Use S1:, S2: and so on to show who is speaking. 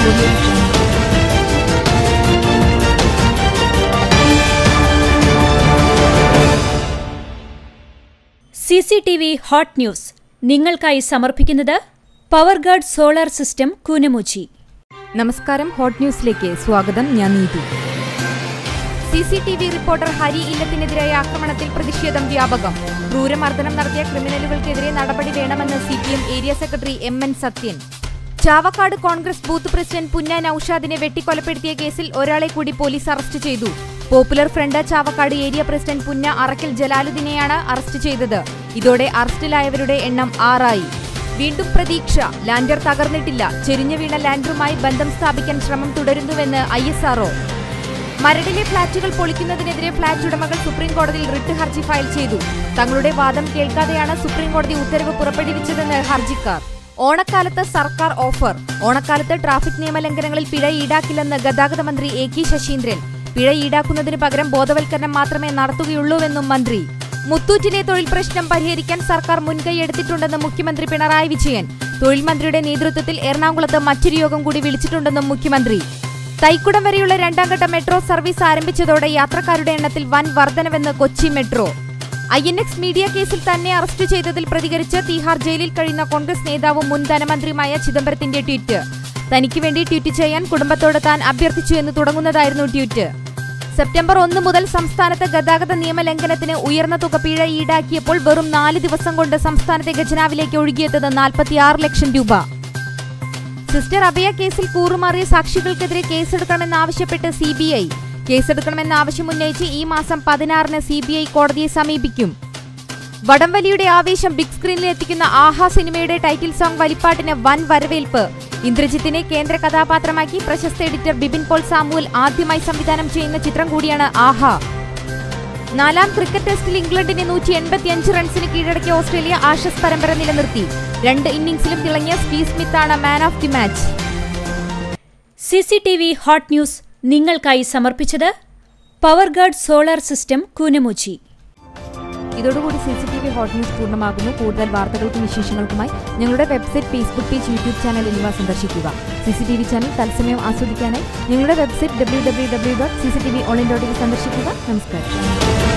S1: Audio Jungle.
S2: C C T V hot news നിങ്ങൾക്കായി സമർപ്പിക്കുന്നത് power guard solar system Koonammuchi
S1: നമസ്കാരം hot ന്യൂസിലേക്ക് സ്വാഗതം ഞാൻ Neethu C C T V reporter Hari ഇല്ലത്തിനെതിരായ ആക്രമണത്തിൽ പ്രതിഷേധം വ്യാപകം ക്രൂരമർദ്ദനം നടത്തിയ ക്രിമിനലുകൾക്കെതിരെ നടപടി വേണമെന്ന് C P M area secretary M N Sathyan Chavakkad Congress booth president Punna നൌഷാദിനെ വെട്ടിക്കൊലപ്പെടുത്തിയ കേസിൽ ഒരാളെ കൂടി പോലീസ് അറസ്റ്റ് ചെയ്തു popular front Chavakkad area president Punna Arakkal ജലാലുദ്ദീനെയാണ് അറസ്റ്റ് ചെയ്തത് ഇതോടെ അറസ്റ്റിലായവരുടെ എണ്ണം ആറായി വീണ്ടും പ്രതീക്ഷ ലാൻഡർ തകർന്നിട്ടില്ല ചെരിഞ്ഞു വീണ ലാൻഡറുമായി ബന്ധം സ്ഥാപിക്കാൻ ശ്രമം തുടരുന്നുവെന്ന് ഐ എസ് ആർഒ മരടിലെ ഫ്ളാറ്റുകൾ പൊളിക്കുന്നതിനെതിരെ ഫ്ളാറ്റ് ഉടമകൾ സുപ്രീം കോടതിയിൽ റിട്ട് ഹർജി ഫയൽ ചെയ്തു തങ്ങളുടെ വാദം കേൾക്കാതെയാണ് സുപ്രീം കോടതി ഉത്തരവ് പുറപ്പെടുവിച്ചതെന്ന് ഹർജിക്കാർ ഓണക്കാലത്ത് സർക്കാർ ഓഫർ ഓണക്കാലത്ത് ട്രാഫിക് നിയമലംഘനങ്ങളിൽ പിഴ ഈടാക്കില്ലെന്ന് ഗതാഗത മന്ത്രി എ കെ ശശീന്ദ്രൻ പിഴ ഈടാക്കുന്നതിന് പകരം ബോധവൽക്കരണം മാത്രമേ നടത്തുകയുള്ളൂവെന്നും മന്ത്രി മുത്തൂറ്റിലെ തൊഴിൽ പ്രശ്നം പരിഹരിക്കാൻ സർക്കാർ മുൻകൈയെടുത്തിട്ടുണ്ടെന്ന് മുഖ്യമന്ത്രി പിണറായി വിജയൻ തൊഴിൽ മന്ത്രിയുടെ നേതൃത്വത്തിൽ എറണാകുളത്ത് മറ്റൊരു യോഗം കൂടി വിളിച്ചിട്ടുണ്ടെന്നും മുഖ്യമന്ത്രി തൈക്കുടം വരെയുള്ള രണ്ടാം ഘട്ട മെട്രോ സർവീസ് ആരംഭിച്ചതോടെ യാത്രക്കാരുടെ എണ്ണത്തിൽ വൻ വർധനവെന്ന് Kochi metro I N X media കേസിൽ തന്നെ അറസ്റ്റ് ചെയ്തതിൽ പ്രതികരിച്ച് തീഹാർ ജയിലിൽ കഴിയുന്ന കോൺഗ്രസ് നേതാവും മുൻ ധനമന്ത്രിയുമായ ചിദംബരത്തിന്റെ ട്വീറ്റ് തനിക്ക് വേണ്ടി ട്വീറ്റ് ചെയ്യാൻ കുടുംബത്തോട് താൻ അഭ്യർത്ഥിച്ചു എന്ന് തുടങ്ങുന്നതായിരുന്നു ട്വീറ്റ് സെപ്റ്റംബർ ഒന്ന് മുതൽ സംസ്ഥാനത്ത് ഗതാഗത നിയമലംഘനത്തിന് ഉയർന്ന തുക പിഴ ഈടാക്കിയപ്പോൾ വെറും നാല് ദിവസം കൊണ്ട് സംസ്ഥാനത്തെ ഖജനാവിലേക്ക് ഒഴുകിയെത്തത് നാൽപ്പത്തിയാറ് ലക്ഷം രൂപ സിസ്റ്റർ അഭയ കേസിൽ കൂറുമാറിയ സാക്ഷികൾക്കെതിരെ കേസെടുക്കണമെന്നാവശ്യപ്പെട്ട് സി ബി ഐ കേസെടുക്കണമെന്ന ആവശ്യമുന്നയിച്ച് ഈ മാസം പതിനാറിന് സി ബി ഐ കോടതിയെ സമീപിക്കും വടംവലിയുടെ ആവേശം ബിഗ് സ്ക്രീനിൽ എത്തിക്കുന്ന ആഹാ സിനിമയുടെ ടൈറ്റിൽ സോങ് വലിപ്പാട്ടിന് വൻ വരവേൽപ്പ് ഇന്ദ്രജിത്തിനെ കേന്ദ്ര കഥാപാത്രമാക്കി പ്രശസ്ത എഡിറ്റർ ബിപിൻ പോൾ സാമുവൽ ആദ്യമായി സംവിധാനം ചെയ്യുന്ന ചിത്രം കൂടിയാണ് ആഹാ നാലാം ക്രിക്കറ്റ് ടെസ്റ്റിൽ ഇംഗ്ലണ്ടിനെ നൂറ്റി എൺപത്തിയഞ്ച് റൺസിന് കീഴടക്കിയ ഓസ്ട്രേലിയ ആഷസ് പരമ്പര നിലനിർത്തി രണ്ട് ഇന്നിംഗ്സിലും തിളങ്ങിയ സ്റ്റീവ് സ്മിത്താണ് man of the match
S2: C C T V hot news നിങ്ങൾക്കായി സമർപ്പിച്ചത് power guard solar system Koonammuchi
S1: ഇതോടുകൂടി C C T V hot news പൂർണ്ണമാകുന്നു കൂടുതൽ വാർത്തകൾക്കും വിശേഷങ്ങൾക്കുമായി ഞങ്ങളുടെ website Facebook page YouTube channel എന്നിവ സന്ദർശിക്കുക C C T V channel തത്സമയം ആസ്വദിക്കാനായി ഞങ്ങളുടെ website W W W dot C C T V online dot in സന്ദർശിക്കുക നമസ്കാരം